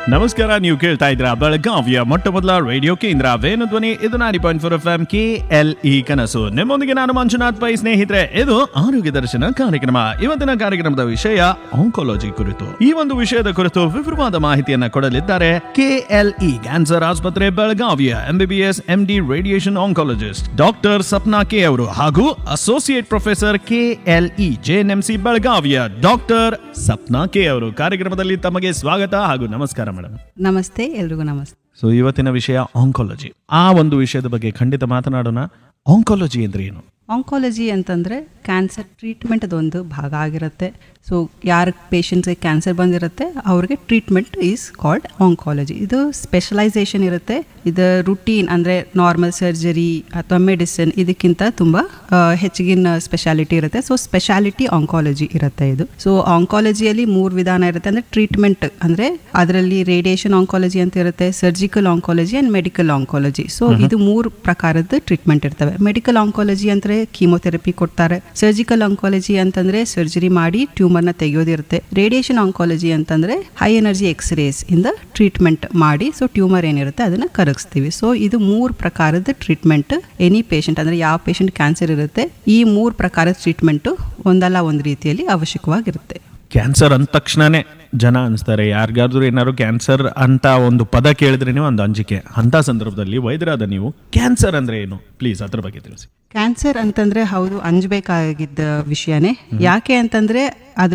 ನಮಸ್ಕಾರ ನೀವು ಕೇಳ್ತಾ ಇದ್ರ ಬೆಳಗಾವಿಯ ಮೊಟ್ಟ ಮೊದಲ ರೇಡಿಯೋ ಕೇಂದ್ರ ವೇಣು ಧ್ವನಿ ಇದು ninety point four F M K L E ಕನಸು ನಿಮ್ಮೊಂದಿಗೆ ನಾನು ಮಂಜುನಾಥ್ ಪೈ ಸ್ನೇಹಿತರೆ ಇದು ಆರೋಗ್ಯ ದರ್ಶನ ಕಾರ್ಯಕ್ರಮ ಇವತ್ತಿನ ಕಾರ್ಯಕ್ರಮದ ವಿಷಯ ಆಂಕೋಲಜಿ ಕುರಿತು ಈ ಒಂದು ವಿಷಯದ ಕುರಿತು ವಿವರವಾದ ಮಾಹಿತಿಯನ್ನ ಕೊಡಲಿದ್ದಾರೆ ಕೆ ಎಲ್ ಇ ಕ್ಯಾನ್ಸರ್ ಆಸ್ಪತ್ರೆ ಬೆಳಗಾವಿಯ MBBS M D radiation oncologist doctor Sapna K ಅವರು ಹಾಗೂ associate professor K L E JNMC ಬೆಳಗಾವಿಯ ಡಾಕ್ಟರ್ ಸಪ್ನಾ ಕೆ ಅವರು ಕಾರ್ಯಕ್ರಮದಲ್ಲಿ ತಮಗೆ ಸ್ವಾಗತ ಹಾಗೂ ನಮಸ್ಕಾರ ಮೇಡಮ್ ನಮಸ್ತೆ ಎಲ್ರಿಗೂ ನಮಸ್ತೆ ಸೊ ಇವತ್ತಿನ ವಿಷಯ ಆಂಕಾಲಜಿ ಆ ಒಂದು ವಿಷಯದ ಬಗ್ಗೆ ಖಂಡಿತ ಮಾತನಾಡೋಣ ಆಂಕಾಲಜಿ ಅಂದ್ರೆ ಏನು ಆಂಕಾಲಜಿ ಅಂತಂದರೆ ಕ್ಯಾನ್ಸರ್ ಟ್ರೀಟ್ಮೆಂಟ್ ಅದೊಂದು ಭಾಗ ಆಗಿರುತ್ತೆ ಸೊ ಯಾರ ಪೇಷಂಟ್ಸ್ಗೆ ಕ್ಯಾನ್ಸರ್ ಬಂದಿರುತ್ತೆ ಅವ್ರಿಗೆ ಟ್ರೀಟ್ಮೆಂಟ್ ಈಸ್ ಕಾಲ್ಡ್ ಆಂಕಾಲಜಿ ಇದು ಸ್ಪೆಷಲೈಸೇಷನ್ ಇರುತ್ತೆ ಇದು ರುಟೀನ್ ಅಂದರೆ ನಾರ್ಮಲ್ ಸರ್ಜರಿ ಅಥವಾ ಮೆಡಿಸಿನ್ ಇದಕ್ಕಿಂತ ತುಂಬ ಆ, ಹೆಚ್ಚಿಗಿನ ಸ್ಪೆಷಾಲಿಟಿ ಇರುತ್ತೆ ಸೊ ಸ್ಪೆಷಾಲಿಟಿ ಆಂಕಾಲಜಿ ಇರುತ್ತೆ ಇದು ಸೊ ಆಂಕಾಲಜಿಯಲ್ಲಿ ಮೂರು ವಿಧಾನ ಇರುತ್ತೆ ಅಂದರೆ ಟ್ರೀಟ್ಮೆಂಟ್ ಅಂದರೆ ಅದರಲ್ಲಿ ರೇಡಿಯೇಷನ್ ಆಂಕಾಲಜಿ ಅಂತ ಇರುತ್ತೆ surgical oncology and medical oncology so ಇದು ಮೂರು ಪ್ರಕಾರದ ಟ್ರೀಟ್ಮೆಂಟ್ ಇರ್ತವೆ ಮೆಡಿಕಲ್ ಆಂಕಾಲಜಿ ಅಂದರೆ ಕೀಮೋಥೆರಪಿ ಕೊಡ್ತಾರೆ ಸರ್ಜಿಕಲ್ ಆಂಕಾಲಜಿ ಅಂತಂದ್ರೆ ಸರ್ಜರಿ ಮಾಡಿ ಟ್ಯೂಮರ್ನ ತೆಗೆಯೋದಿರುತ್ತೆ ರೇಡಿಯೇಷನ್ ಆಂಕಾಲಜಿ ಅಂತಂದ್ರೆ ಹೈ ಎನರ್ಜಿ ಎಕ್ಸ್ರೇಸ್ ಇಂದ ಟ್ರೀಟ್ಮೆಂಟ್ ಮಾಡಿ ಸೊ ಟ್ಯೂಮರ್ ಏನಿರುತ್ತೆ ಅದನ್ನ ಕರಗಿಸ್ತೀವಿ ಸೊ ಇದು ಮೂರು ಪ್ರಕಾರದ ಟ್ರೀಟ್ಮೆಂಟ್ ಎನಿ ಪೇಷಂಟ್ ಅಂದ್ರೆ ಯಾವ ಪೇಷಂಟ್ ಕ್ಯಾನ್ಸರ್ ಇರುತ್ತೆ ಈ ಮೂರು ಪ್ರಕಾರದ ಟ್ರೀಟ್ಮೆಂಟ್ ಒಂದಲ್ಲ ಒಂದು ರೀತಿಯಲ್ಲಿ ಅವಶ್ಯಕವಾಗಿರುತ್ತೆ ಕ್ಯಾನ್ಸರ್ ಅಂದ ತಕ್ಷಣನೇ ಜನ ಅನಿಸ್ತಾರೆ ಯಾರಿಗಾದ್ರೂ ಏನಾದ್ರು ಕ್ಯಾನ್ಸರ್ ಅಂತ ಒಂದು ಪದ ಕೇಳಿದ್ರೇನೆ ಒಂದು ಅಂಜಿಕೆ ಅಂತ ಸಂದರ್ಭದಲ್ಲಿ ವೈದ್ಯರಾದ ನೀವು ಕ್ಯಾನ್ಸರ್ ಅಂದ್ರೆ ಏನು ಪ್ಲೀಸ್ ಅದ್ರ ಬಗ್ಗೆ ತಿಳಿಸಿ ಕ್ಯಾನ್ಸರ್ ಅಂತಂದ್ರೆ ಹೌದು ಅಂಜಬೇಕಾಗಿದ್ದ ವಿಷಯನೇ ಯಾಕೆ ಅಂತಂದ್ರೆ ಅದ್ರ